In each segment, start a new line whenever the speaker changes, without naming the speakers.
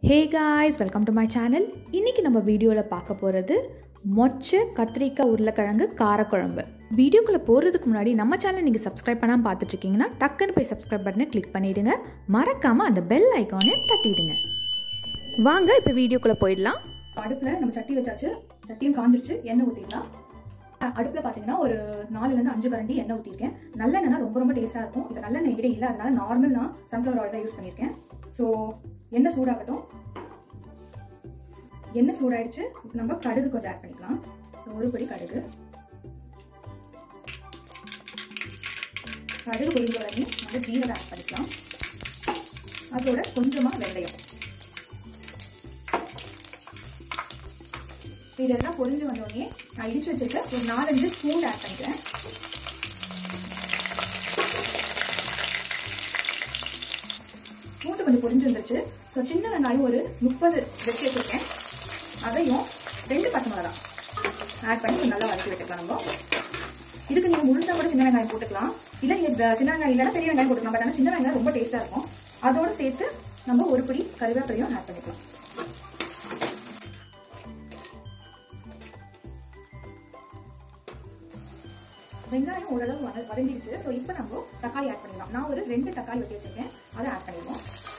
hey guys welcome to my channel இன்றைக்கி நம்ம வீடியோவில் பார்க்க போகிறது மொச்சை கத்திரிக்காய் உருளைக்கிழங்கு காரக்குழம்பு வீடியோக்குள்ளே போகிறதுக்கு முன்னாடி நம்ம சேனல் நீங்கள் சப்ஸ்கிரைப் பண்ணாமல் பார்த்துட்ருக்கீங்கன்னா டக்குன்னு போய் சப்ஸ்கிரைப் பட்டனை கிளிக் பண்ணிவிடுங்க மறக்காமல் அந்த பெல் ஐக்கானையும் தட்டிடுங்க வாங்க இப்போ வீடியோக்குள்ளே போயிடலாம்
அடுப்பில் நம்ம சட்டி வச்சாச்சு சட்டியும் காஞ்சிருச்சு எண்ணெய் ஊற்றிடலாம் அடுப்பில் பார்த்தீங்கன்னா ஒரு நாலுலேருந்து அஞ்சு கரண்டி எண்ணெய் ஊற்றிருக்கேன் நல்லெண்ணெய்னா ரொம்ப ரொம்ப டேஸ்ட்டாக இருக்கும் இப்போ நல்லெண்ணெய் என்கிட்ட இல்லை அதனால நார்மல் நான் சன்ஃப்ளவர் ஆயில் தான் யூஸ் பண்ணியிருக்கேன் ஸோ எண்ணெய் சூடாகட்டும் எண்ணெய் சூடாயிடுச்சு இப்போ நம்ம கடுகு கொஞ்சம் ஆட் பண்ணிக்கலாம் ஸோ ஒரு பொடி கடுகு கடுகு பொரிஞ்ச உடனே நம்ம ஜீரகம் ஆட் பண்ணிக்கலாம் அதோட கொஞ்சமாக வெந்தயம் இதெல்லாம் பொரிஞ்சு வந்தோடனே நான் இடிச்சு வச்சிருக்க ஒரு நாலஞ்சு பூண்டு ஆட் பண்ணிக்கிறேன் பூண்டு கொஞ்சம் பொரிஞ்சு வந்துருச்சு ஸோ சின்ன வெங்காயம் ஒரு முப்பது வெட்டி வச்சிருக்கேன் அதையும் ரெண்டு பச்சை மிளகா ஆட் பண்ணி நல்லா வதக்கி விட்டுக்கலாம் நம்ம இதுக்கு நீங்கள் முழுசா கூட சின்ன வெங்காயம் போட்டுக்கலாம் இல்லை இந்த சின்ன வெங்காயம் இல்லைன்னா பெரிய வெங்காயம் போட்டுக்கலாம் பட் ஆனால் சின்ன வெங்காயம் ரொம்ப டேஸ்ட்டாக இருக்கும் அதோடு சேர்த்து நம்ம ஒரு பிடி கருவேப்பிலையும் ஆட் பண்ணிக்கலாம் வெங்காயம் ஓரளவு வத வதங்கிடுச்சு ஸோ இப்போ நம்ம தக்காளி ஆட் பண்ணிடலாம் நான் ஒரு ரெண்டு தக்காளி வெட்டி வச்சிருக்கேன் அதை ஆட் பண்ணிடுவோம்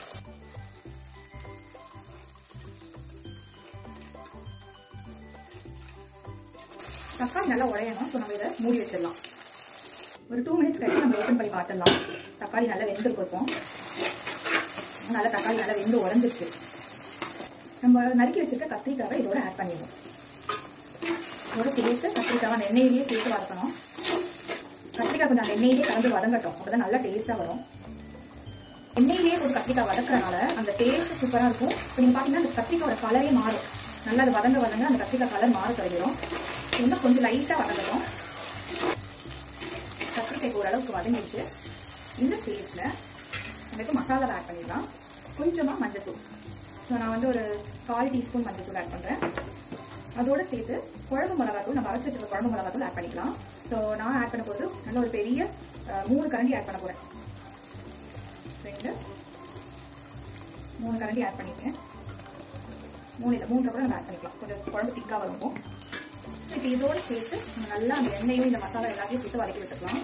தக்காளி நல்லா உடையணும் ஸோ நம்ம இதை மூடி வச்சிடலாம் ஒரு டூ மினிட்ஸ் கழிச்சு நம்ம ஓப்பன் பண்ணி பார்த்துடலாம் தக்காளி நல்லா வெந்திருக்கும் நல்லா தக்காளி நல்லா வெந்து உடஞ்சிச்சு நம்ம நறுக்கி வச்சிருக்க கத்திரிக்காவை இதோட ஆட் பண்ணிடுவோம் இதோட சேர்த்து கத்திரிக்காவை அந்த எண்ணெயிலேயே சேர்த்து வதக்கணும் கத்திரிக்காய் கொஞ்சம் அந்த எண்ணெயிலே கலந்து வதங்கட்டும் அப்பதான் நல்லா டேஸ்ட்டாக வரும் எண்ணெயிலேயே ஒரு கத்திரிக்காய் வதக்குறனால அந்த டேஸ்ட் சூப்பராக இருக்கும் இப்போ நீங்கள் பார்த்தீங்கன்னா அந்த கத்திரிக்காயோட கலரே மாறும் நல்லா அது வதங்க வதங்க அந்த கத்திரிக்காய் கலர் மாற தொடங்கிடும் இன்னும் கொஞ்சம் லைட்டாக வதங்கட்டும் கத்திரிக்காய்க்கு ஓரளவுக்கு வதங்கிடுச்சு இந்த ஸ்டேஜில் நமக்கு மசாலா ஆட் பண்ணிடலாம் கொஞ்சமாக மஞ்சத்தூள் ஸோ நான் வந்து ஒரு கால் டீஸ்பூன் மஞ்சத்தூள் ஆட் பண்ணுறேன் அதோட சேர்த்து குழம்பு மிளகாத்தூள் நம்ம அரைச்சி வச்சிருக்க குழம்பு மிளகாத்தூள் ஆட் பண்ணிக்கலாம் ஸோ நான் ஆட் பண்ண போகிறது நல்ல ஒரு பெரிய மூணு கரண்டி ஆட் பண்ண போகிறேன் ரெண்டு மூணு கரண்டி ஆட் பண்ணியிருக்கேன் மூணு இல்லை மூன்று கூட நம்ம ஆட் பண்ணிக்கலாம் கொஞ்சம் குழம்பு திக்காக வரும் இப்போ இதோடு சேர்த்து நம்ம நல்லா அந்த எண்ணெயும் இந்த மசாலா எல்லாத்தையும் சேர்த்து வதக்கி விட்டுக்கலாம்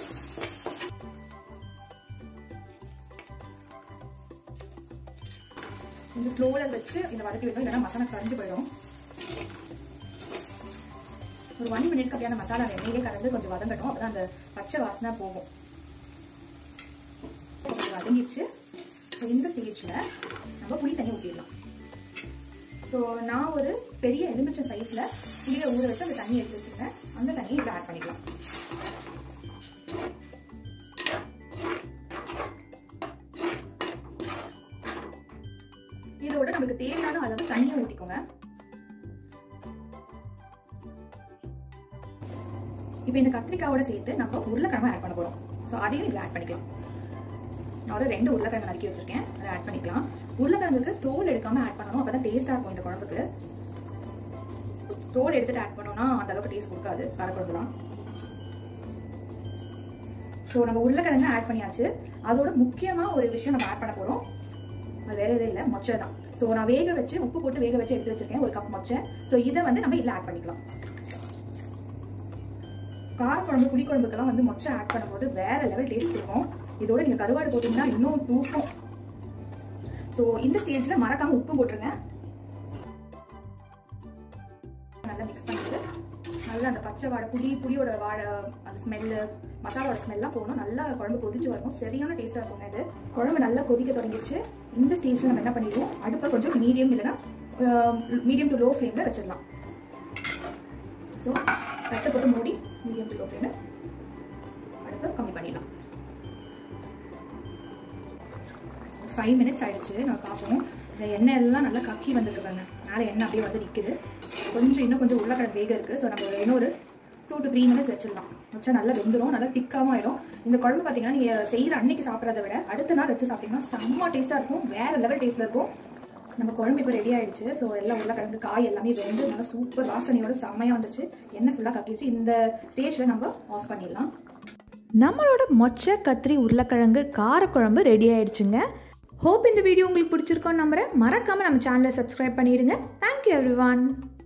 கொஞ்சம் ஸ்லோவில் வச்சு இந்த வதக்கி விட்டோம் இல்லைன்னா மசாலா கரைஞ்சு போயிடும் ஒரு ஒன் மினிட்க்கு அப்படியே அந்த மசாலா எண்ணெயிலே கலந்து கொஞ்சம் வதங்கட்டும் அப்பதான் அந்த பச்சை வாசனை போகும் கொஞ்சம் வதங்கிடுச்சு ஸோ இந்த ஸ்டேஜில் நம்ம புளி தண்ணி ஊற்றிடலாம் ஸோ நான் ஒரு பெரிய எலுமிச்சை சைஸில் புளியை ஊற வச்சு அந்த தண்ணி எடுத்து வச்சுருக்கேன் அந்த தண்ணியை இதில் ஆட் பண்ணிக்கலாம் இதோட நமக்கு தேவையான அளவு தண்ணியை ஊற்றிக்கோங்க இப்போ இந்த கத்திரிக்காயோட சேர்த்து நம்ம உருளைக்கிழமை ஆட் பண்ண போகிறோம் ஸோ அதையும் இதில் ஆட் பண்ணிக்கலாம் நான் ஒரு ரெண்டு உருளைக்கிழங்கு நறுக்கி வச்சிருக்கேன் அதை ஆட் பண்ணிக்கலாம் உருளைக்கிழங்குக்கு தோல் எடுக்காம ஆட் பண்ணணும் அப்போ தான் டேஸ்ட்டாக இருக்கும் இந்த குழம்புக்கு தோல் எடுத்துட்டு ஆட் பண்ணோம்னா அந்த அளவுக்கு டேஸ்ட் கொடுக்காது காரக்குழம்புலாம் ஸோ நம்ம உருளைக்கிழங்கு ஆட் பண்ணியாச்சு அதோட முக்கியமாக ஒரு விஷயம் நம்ம ஆட் பண்ண போகிறோம் அது வேற எதுவும் இல்லை மொச்சை தான் ஸோ நான் வேக வச்சு உப்பு போட்டு வேக வச்சு எடுத்து வச்சிருக்கேன் ஒரு கப் மொச்சை ஸோ இதை வந்து நம்ம இதில் ஆட் பண்ணிக்கலாம் காரக்குழம்பு புளிக்குழம்புக்கெல்லாம் வந்து மொச்சை ஆட் பண்ணும்போது வேற லெவல் டேஸ்ட் இருக்கும் இதோட நீங்க கருவாடு போட்டீங்கன்னா இன்னும் தூக்கும் ஸோ இந்த ஸ்டேஜ்ல மறக்காம உப்பு போட்டுருங்க நல்லா மிக்ஸ் பண்ணிட்டு நல்லா அந்த பச்சை வாடை புளி புளியோட வாடை அந்த ஸ்மெல்லு மசாலாவோட ஸ்மெல்லாம் போகணும் நல்லா குழம்பு கொதிச்சு வரணும் சரியான டேஸ்ட்டாக இருக்கும் இது குழம்பு நல்லா கொதிக்க தொடங்கிடுச்சு இந்த ஸ்டேஜில் நம்ம என்ன பண்ணிடுவோம் அடுப்பை கொஞ்சம் மீடியம் இல்லைன்னா மீடியம் டு லோ ஃப்ளேமில் வச்சிடலாம் ஸோ தட்டை போட்டு மூடி மீடியம் டு லோ ஃப்ளேமில் அடுப்பை கம்மி பண்ணிடலாம் ஃபைவ் மினிட்ஸ் ஆயிடுச்சு நம்ம பார்ப்போம் இந்த எண்ணெய் எல்லாம் நல்லா கக்கி வந்துருக்கு பாருங்க மேலே எண்ணெய் அப்படியே வந்து நிற்குது கொஞ்சம் இன்னும் கொஞ்சம் உருளைக்கிழங்கு வேக இருக்குது ஸோ நம்ம இன்னொரு டூ டு த்ரீ மினிட்ஸ் வச்சிடலாம் வச்சா நல்லா வெந்துடும் நல்லா திக்காகவும் ஆயிடும் இந்த குழம்பு பார்த்தீங்கன்னா நீங்கள் செய்கிற அன்னைக்கு சாப்பிட்றத விட அடுத்த நாள் வச்சு சாப்பிட்டீங்கன்னா செம்ம டேஸ்ட்டாக இருக்கும் வேறு லெவல் டேஸ்ட்டில் இருக்கும் நம்ம குழம்பு இப்போ ரெடி ஆயிடுச்சு ஸோ எல்லாம் உருளைக்கிழங்கு காய் எல்லாமே வெந்து நல்லா சூப்பர் வாசனையோட செம்மையாக வந்துச்சு எண்ணெய் ஃபுல்லாக கக்கிடுச்சு இந்த ஸ்டேஜில் நம்ம ஆஃப் பண்ணிடலாம்
நம்மளோட மொச்சை கத்திரி உருளைக்கிழங்கு காரக்குழம்பு ரெடி ஆயிடுச்சுங்க ஹோப் இந்த வீடியோ உங்களுக்கு பிடிச்சிருக்கோன்னு நம்புறேன் மறக்காமல் நம்ம சேனலை சப்ஸ்கிரைப் பண்ணிடுங்க தேங்க்யூ எவ்ரி